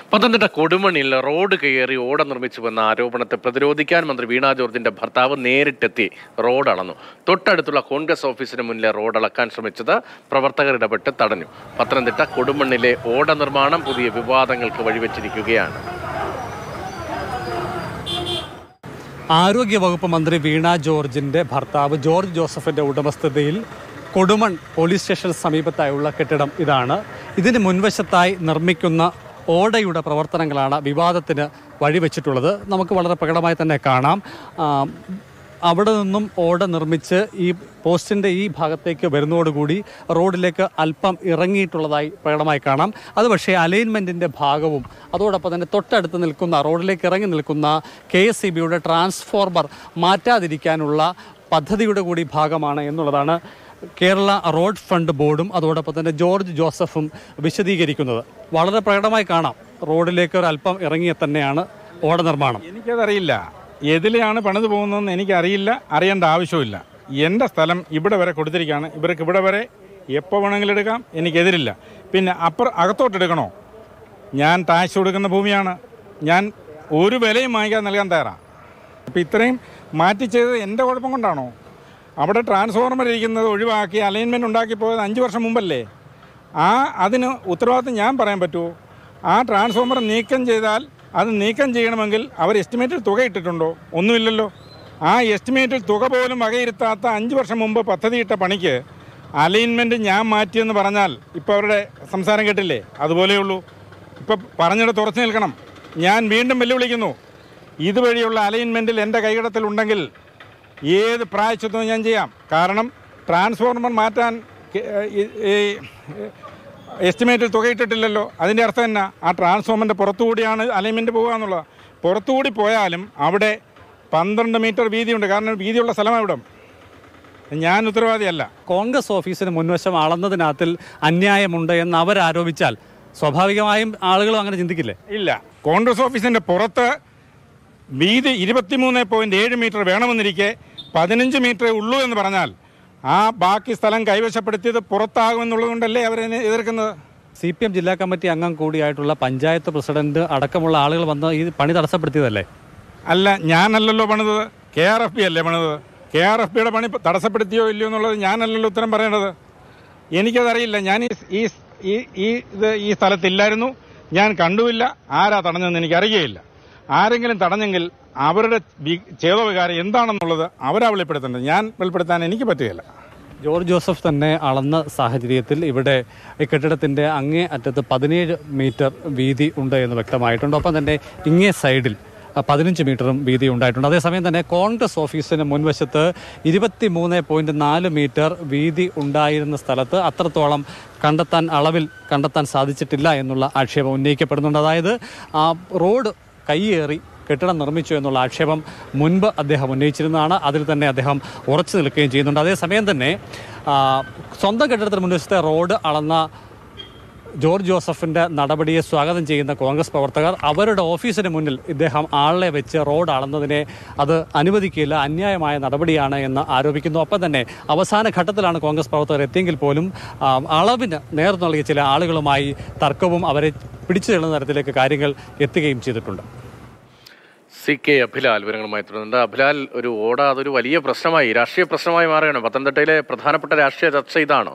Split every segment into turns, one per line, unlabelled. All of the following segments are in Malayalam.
പത്തനംതിട്ട കൊടുമണ്ണിൽ റോഡ് കയറി ഓട നിർമ്മിച്ചുവെന്ന ആരോപണത്തെ പ്രതിരോധിക്കാൻ മന്ത്രി വീണ ജോർജിന്റെ ഭർത്താവ് നേരിട്ടെത്തി റോഡ് അളന്നു തൊട്ടടുത്തുള്ള കോൺഗ്രസ് ഓഫീസിന് മുന്നിലെ റോഡ് അളക്കാൻ ശ്രമിച്ചത് പ്രവർത്തകർ ഇടപെട്ട് തടഞ്ഞു പത്തനംതിട്ട കൊടുമണ്ണിലെ ഓട നിർമ്മാണം പുതിയ വിവാദങ്ങൾക്ക് വഴിവെച്ചിരിക്കുകയാണ്
ആരോഗ്യവകുപ്പ് മന്ത്രി വീണ ജോർജിന്റെ ഭർത്താവ് ജോർജ് ജോസഫിന്റെ ഉടമസ്ഥതയിൽ കൊടുമൺ പോലീസ് സ്റ്റേഷൻ സമീപത്തായുള്ള കെട്ടിടം ഇതാണ് ഇതിന് മുൻവശത്തായി നിർമ്മിക്കുന്ന ഓടയുടെ പ്രവർത്തനങ്ങളാണ് വിവാദത്തിന് വഴിവെച്ചിട്ടുള്ളത് നമുക്ക് വളരെ പ്രകടമായി തന്നെ കാണാം ആ, അവിടെ നിന്നും ഓട നിർമ്മിച്ച് ഈ പോസ്റ്റിൻ്റെ ഈ ഭാഗത്തേക്ക് വരുന്നതോടുകൂടി റോഡിലേക്ക് അല്പം ഇറങ്ങിയിട്ടുള്ളതായി പ്രകടമായി കാണാം അത് പക്ഷേ അലൈൻമെൻറ്റിൻ്റെ ഭാഗവും അതോടൊപ്പം തന്നെ തൊട്ടടുത്ത് നിൽക്കുന്ന റോഡിലേക്ക് ഇറങ്ങി നിൽക്കുന്ന കെ എസ് സി ബിയുടെ ട്രാൻസ്ഫോർമർ മാറ്റാതിരിക്കാനുള്ള പദ്ധതിയുടെ കൂടി ഭാഗമാണ് എന്നുള്ളതാണ് കേരള റോഡ് ഫണ്ട് ബോർഡും അതോടൊപ്പം തന്നെ ജോർജ് ജോസഫും വിശദീകരിക്കുന്നത് വളരെ പ്രകടമായി കാണാം റോഡിലേക്ക് ഒരു അല്പം ഇറങ്ങിയ തന്നെയാണ് ഓട നിർമ്മാണം
എനിക്കതറിയില്ല എതിലെയാണ് പണിത് പോകുന്നതെന്ന് എനിക്കറിയില്ല അറിയേണ്ട ആവശ്യമില്ല എൻ്റെ സ്ഥലം ഇവിടെ വരെ കൊടുത്തിരിക്കുകയാണ് ഇവർക്ക് ഇവിടെ വരെ എപ്പോൾ വേണമെങ്കിലും എടുക്കാം എനിക്കെതിരില്ല പിന്നെ അപ്പുറ അകത്തോട്ട് എടുക്കണോ ഞാൻ ടാക്സ് കൊടുക്കുന്ന ഭൂമിയാണ് ഞാൻ ഒരു വിലയും വാങ്ങിക്കാൻ നൽകാൻ തയ്യാറാണ് അപ്പോൾ ഇത്രയും മാറ്റി ചെയ്തത് എൻ്റെ കുഴപ്പം കൊണ്ടാണോ അവിടെ ട്രാൻസ്ഫോർമർ ഇരിക്കുന്നത് ഒഴിവാക്കി അലൈൻമെൻറ്റ് ഉണ്ടാക്കി പോയത് അഞ്ച് വർഷം മുമ്പല്ലേ ആ അതിന് ഉത്തരവാദിത്വം ഞാൻ പറയാൻ പറ്റുമോ ആ ട്രാൻസ്ഫോർമർ നീക്കം ചെയ്താൽ അത് നീക്കം ചെയ്യണമെങ്കിൽ അവർ എസ്റ്റിമേറ്റിൽ തുക ഇട്ടിട്ടുണ്ടോ ഒന്നുമില്ലല്ലോ ആ എസ്റ്റിമേറ്റിൽ തുക പോലും വകയിരുത്താത്ത അഞ്ച് വർഷം മുമ്പ് പദ്ധതിയിട്ട പണിക്ക് അലൈൻമെൻറ്റ് ഞാൻ മാറ്റിയെന്ന് പറഞ്ഞാൽ ഇപ്പോൾ അവരുടെ സംസാരം കേട്ടില്ലേ അതുപോലെയുള്ളൂ ഇപ്പം പറഞ്ഞിടത്ത് ഉറച്ചു നിൽക്കണം ഞാൻ വീണ്ടും വെല്ലുവിളിക്കുന്നു ഇതുവഴിയുള്ള അലൈൻമെൻറ്റിൽ എൻ്റെ കൈകടത്തിലുണ്ടെങ്കിൽ ഏത് പ്രായച്ചിത്വവും ഞാൻ ചെയ്യാം കാരണം ട്രാൻസ്ഫോർമർ മാറ്റാൻ കെ- ഈ- ഈ എസ്റ്റിമേറ്റിൽ തുകയിട്ടിട്ടില്ലല്ലോ അതിൻ്റെ അർത്ഥം എന്നാ ആ ട്രാൻസ്ഫോമറിൻ്റെ പുറത്തുകൂടിയാണ് അലൈൻമെൻറ്റ് പോകുക എന്നുള്ളത് പുറത്തുകൂടി പോയാലും അവിടെ പന്ത്രണ്ട് മീറ്റർ വീതിയുണ്ട് കാരണം വീതിയുള്ള സ്ഥലമാണ് ഇവിടെ ഞാൻ ഉത്തരവാദിയല്ല
കോൺഗ്രസ് ഓഫീസിന് മുൻവശം അളന്നതിനകത്തിൽ അന്യായമുണ്ട് എന്ന് അവരാരോപിച്ചാൽ സ്വാഭാവികമായും ആളുകളും അങ്ങനെ ചിന്തിക്കില്ലേ
ഇല്ല കോൺഗ്രസ് ഓഫീസിൻ്റെ പുറത്ത് വീതി ഇരുപത്തിമൂന്ന് പോയിന്റ് ഏഴ് മീറ്റർ വേണമെന്നിരിക്കെ പതിനഞ്ച് മീറ്ററേ ഉള്ളൂ എന്ന് പറഞ്ഞാൽ ആ ബാക്കി സ്ഥലം കൈവശപ്പെടുത്തിയത് പുറത്താകുമെന്നുള്ളതുകൊണ്ടല്ലേ അവരെന്നെ എതിർക്കുന്നത്
സി പി എം ജില്ലാ കമ്മിറ്റി അംഗം കൂടിയായിട്ടുള്ള പഞ്ചായത്ത് പ്രസിഡന്റ് അടക്കമുള്ള ആളുകൾ വന്ന് ഈ പണി തടസ്സപ്പെടുത്തിയതല്ലേ
അല്ല ഞാനല്ലല്ലോ പണിത് കെ ആർ എഫ് ബി അല്ലേ പണിത് കെ ആർ എഫ് ബിയുടെ പണി തടസ്സപ്പെടുത്തിയോ ഇല്ലയോ എന്നുള്ളത് ഞാനല്ലല്ലോ ഉത്തരം പറയേണ്ടത് എനിക്കതറിയില്ല ഞാൻ ഈ ഈ ഈ ഈ ഇത് ഈ സ്ഥലത്തില്ലായിരുന്നു ഞാൻ കണ്ടുമില്ല ആരാ തടഞ്ഞതെന്ന് എനിക്കറിയുകയില്ല ആരെങ്കിലും തടഞ്ഞെങ്കിൽ അവരുടെ വി- ചേതോവികാരം എന്താണെന്നുള്ളത് അവരാ വെളിപ്പെടുത്തേണ്ടത് ഞാൻ വെളിപ്പെടുത്താൻ എനിക്ക് പറ്റുകയില്ല
ജോർജ് ജോസഫ് തന്നെ അളന്ന സാഹചര്യത്തിൽ ഇവിടെ ഈ കെട്ടിടത്തിന്റെ അങ്ങേ അറ്റത്ത് പതിനേഴ് മീറ്റർ വീതി ഉണ്ട് എന്ന് വ്യക്തമായിട്ടുണ്ട് ഒപ്പം തന്നെ ഇങ്ങേ സൈഡിൽ അഹ്, പതിനഞ്ച് മീറ്ററും വീതി ഉണ്ടായിട്ടുണ്ട് അതേസമയം തന്നെ കോൺഗ്രസ് ഓഫീസിന് മുൻവശത്ത് ഇരുപത്തി മൂന്ന് പോയിന്റ് നാല് മീറ്റർ വീതി ഉണ്ടായിരുന്ന സ്ഥലത്ത് അത്രത്തോളം കണ്ടെത്താൻ അളവിൽ കണ്ടെത്താൻ സാധിച്ചിട്ടില്ല എന്നുള്ള ആക്ഷേപം ഉന്നയിക്കപ്പെടുന്നുണ്ട് അതായത് ആ റോഡ് കൈയേറി കെട്ടിടം നിർമ്മിച്ചു എന്നുള്ള ആക്ഷേപം മുൻപ് അദ്ദേഹം ഉന്നയിച്ചിരുന്നതാണ് അതിൽ തന്നെ അദ്ദേഹം ഉറച്ചു നിൽക്കുകയും ചെയ്യുന്നുണ്ട് അതേസമയം തന്നെ ആ, സ്വന്തം കെട്ടിടത്തിന് മുൻവശത്തെ റോഡ് അളന്ന ജോർജ് ജോസഫിന്റെ നടപടിയെ സ്വാഗതം ചെയ്യുന്ന കോൺഗ്രസ് പ്രവർത്തകർ അവരുടെ ഓഫീസിന് മുന്നിൽ ഇദ്ദേഹം ആളെ വെച്ച് റോഡ് അളന്നതിനെ അത് അനുവദിക്കില്ല അന്യായമായ നടപടിയാണ് എന്ന് ആരോപിക്കുന്നു ഒപ്പം തന്നെ അവസാന ഘട്ടത്തിലാണ് കോൺഗ്രസ് പ്രവർത്തകർ എത്തിയെങ്കിൽ പോലും ആ, അളവിന് നേർ നൽകിയ ചില ആളുകളുമായി തർക്കവും അവരെ പിടിച്ചു തള്ളുന്ന തരത്തിലേക്ക് കാര്യങ്ങൾ എത്തുകയും ചെയ്തിട്ടുണ്ട്
സി കെ അഭിലാൽ വിവരങ്ങളുമായി തുടരുന്നുണ്ട് അഭിലാൽ ഒരു ഓട അതൊരു വലിയ പ്രശ്നമായി രാഷ്ട്രീയ പ്രശ്നമായി മാറുകയാണ് പത്തനംതിട്ടയിലെ പ്രധാനപ്പെട്ട രാഷ്ട്രീയ ചർച്ച ഇതാണോ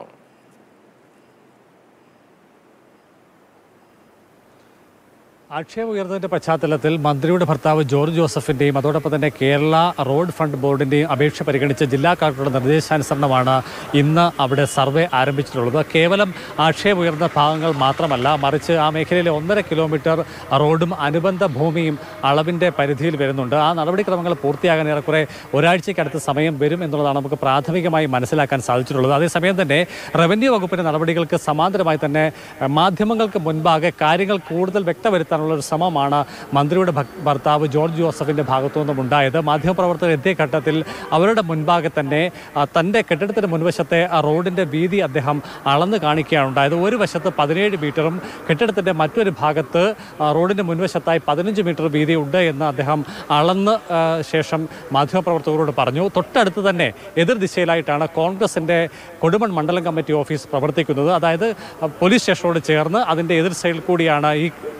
ആക്ഷേപം ഉയർന്നതിന്റെ പശ്ചാത്തലത്തിൽ മന്ത്രിയുടെ ഭർത്താവ് ജോർജ് ജോസഫിന്റെയും അതോടൊപ്പം തന്നെ കേരള റോഡ് ഫണ്ട് ബോർഡിന്റെയും അപേക്ഷ പരിഗണിച്ച ജില്ലാ കളക്ടറുടെ നിർദ്ദേശാനുസരണമാണ് ഇന്ന് അവിടെ സർവേ ആരംഭിച്ചിട്ടുള്ളത് കേവലം ആക്ഷേപം ഉയർന്ന ഭാഗങ്ങൾ മാത്രമല്ല മറിച്ച് ആ മേഖലയിലെ ഒന്നര കിലോമീറ്റർ റോഡും അനുബന്ധ ഭൂമിയും അളവിന്റെ പരിധിയിൽ വരുന്നുണ്ട് ആ നടപടിക്രമങ്ങൾ പൂർത്തിയാകാൻ ഏറെക്കുറെ ഒരാഴ്ചയ്ക്കടുത്ത് സമയം വരും എന്നുള്ളതാണ് നമുക്ക് പ്രാഥമികമായി മനസ്സിലാക്കാൻ സാധിച്ചിട്ടുള്ളത് അതേസമയം തന്നെ റവന്യൂ വകുപ്പിന്റെ നടപടികൾക്ക് സമാന്തരമായി തന്നെ എഹ്, മാധ്യമങ്ങൾക്ക് മുൻപാകെ കാര്യങ്ങൾ കൂടുതൽ വ്യക്തവരുത്താനുള്ള ഒരു ശ്രമമാണ് മന്ത്രിയുടെ ഭ- ഭർത്താവ് ജോർജ് ജോസഫിന്റെ ഭാഗത്തു നിന്നും ഉണ്ടായത് മാധ്യമപ്രവർത്തകർ എത്തിയ ഘട്ടത്തിൽ അവരുടെ മുൻപാകെ തന്നെ ആ, തന്റെ കെട്ടിടത്തിന് മുൻവശത്തെ ആ റോഡിന്റെ വീതി അദ്ദേഹം അളന്ന് കാണിക്കുകയാണ് ഉണ്ടായത് ഒരു വശത്ത് പതിനേഴ് മീറ്ററും കെട്ടിടത്തിന്റെ മറ്റൊരു ഭാഗത്ത് ആ, റോഡിന്റെ മുൻവശത്തായി പതിനഞ്ച് മീറ്റർ വീതി ഉണ്ട് എന്ന് അദ്ദേഹം അളന്ന് ആ, ശേഷം മാധ്യമപ്രവർത്തകരോട് പറഞ്ഞു തൊട്ടടുത്ത് തന്നെ എതിർ ദിശയിലായിട്ടാണ് കോൺഗ്രസിന്റെ കൊടുമൺ മണ്ഡലം കമ്മിറ്റി ഓഫീസ് പ്രവർത്തിക്കുന്നത് അതായത് ആ, പോലീസ് സ്റ്റേഷനോട് ചേർന്ന് അതിന്റെ എതിർ സൈഡിൽ കൂടിയാണ് ഈ കെട്ടിടത്തിന്റെ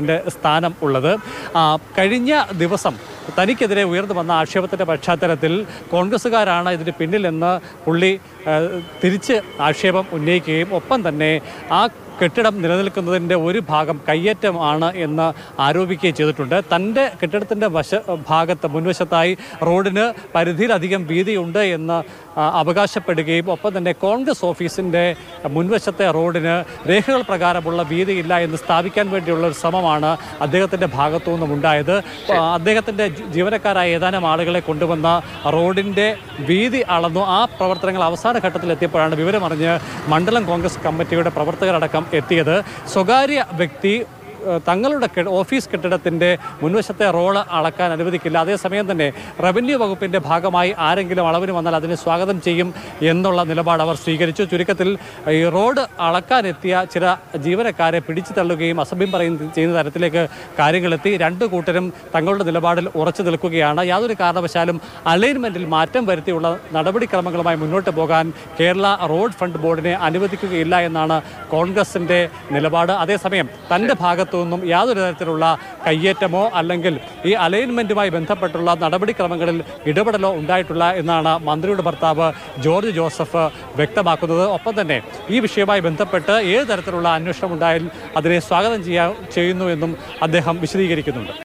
അദ്ദേഹത്തിൻ്റെ സ്ഥാനം ഉള്ളത് ആ, കഴിഞ്ഞ ദിവസം തനിക്കെതിരെ ഉയർന്നു വന്ന ആക്ഷേപത്തിൻ്റെ പശ്ചാത്തലത്തിൽ കോൺഗ്രസ്സുകാരാണ് ഇതിന് പിന്നിലെന്ന് പുള്ളി ആ, തിരിച്ച് ആക്ഷേപം ഉന്നയിക്കുകയും ഒപ്പം തന്നെ ആ കെട്ടിടം നിലനിൽക്കുന്നതിൻ്റെ ഒരു ഭാഗം കയ്യേറ്റമാണ് എന്ന് ആരോപിക്കുകയും ചെയ്തിട്ടുണ്ട് തൻ്റെ കെട്ടിടത്തിൻ്റെ വശ ഭാഗത്ത് മുൻവശത്തായി റോഡിന് പരിധിയിലധികം വീതിയുണ്ട് എന്ന് ആ, അവകാശപ്പെടുകയും ഒപ്പം തന്നെ കോൺഗ്രസ് ഓഫീസിൻ്റെ മുൻവശത്തെ റോഡിന് രേഖകൾ പ്രകാരമുള്ള വീതിയില്ല എന്ന് സ്ഥാപിക്കാൻ വേണ്ടിയുള്ള ഒരു ശ്രമമാണ് അദ്ദേഹത്തിൻ്റെ ഭാഗത്തു നിന്നും ഉണ്ടായത് ആ, അദ്ദേഹത്തിൻ്റെ ജി- ജീവനക്കാരായ ഏതാനും ആളുകളെ കൊണ്ടുവന്ന റോഡിൻ്റെ വീതി അളന്നു ആ പ്രവർത്തനങ്ങൾ അവസാന ഘട്ടത്തിലെത്തിയപ്പോഴാണ് വിവരമറിഞ്ഞ് മണ്ഡലം കോൺഗ്രസ് കമ്മിറ്റിയുടെ പ്രവർത്തകരടക്കം എത്തിയത് സ്വകാര്യ വ്യക്തി ഏഹ് തങ്ങളുടെ കെ- ഓഫീസ് കെട്ടിടത്തിൻ്റെ മുൻവശത്തെ റോഡ് അളക്കാൻ അനുവദിക്കില്ല അതേസമയം തന്നെ റവന്യൂ വകുപ്പിൻ്റെ ഭാഗമായി ആരെങ്കിലും അളവിന് വന്നാൽ അതിനെ സ്വാഗതം ചെയ്യും എന്നുള്ള നിലപാട് അവർ സ്വീകരിച്ചു ചുരുക്കത്തിൽ ഈ റോഡ് അളക്കാനെത്തിയ ചില ജീവനക്കാരെ പിടിച്ചു തള്ളുകയും അസഭ്യം പറയുന്ന ചെയ്യുന്ന തരത്തിലേക്ക് കാര്യങ്ങളെത്തി രണ്ട് കൂട്ടരും തങ്ങളുടെ നിലപാടിൽ ഉറച്ചു നിൽക്കുകയാണ് യാതൊരു കാരണവശാലും അലൈൻമെൻറ്റിൽ മാറ്റം വരുത്തിയുള്ള നടപടിക്രമങ്ങളുമായി മുന്നോട്ട് പോകാൻ കേരള റോഡ് ഫണ്ട് ബോർഡിനെ അനുവദിക്കുകയില്ല എന്നാണ് കോൺഗ്രസിൻ്റെ നിലപാട് അതേസമയം തൻ്റെ ഭാഗത്തു നിന്നും യാതൊരു തരത്തിലുള്ള കയ്യേറ്റമോ അല്ലെങ്കിൽ ഈ അലൈൻമെൻറ്റുമായി ബന്ധപ്പെട്ടുള്ള നടപടിക്രമങ്ങളിൽ ഇടപെടലോ ഉണ്ടായിട്ടില്ല എന്നാണ് മന്ത്രിയുടെ ഭർത്താവ് ജോർജ് ജോസഫ് വ്യക്തമാക്കുന്നത് ഒപ്പം തന്നെ ഈ വിഷയവുമായി ബന്ധപ്പെട്ട് ഏത് തരത്തിലുള്ള അന്വേഷണം ഉണ്ടായാലും അതിനെ സ്വാഗതം ചെയ്യാ ചെയ്യുന്നു എന്നും അദ്ദേഹം വിശദീകരിക്കുന്നുണ്ട്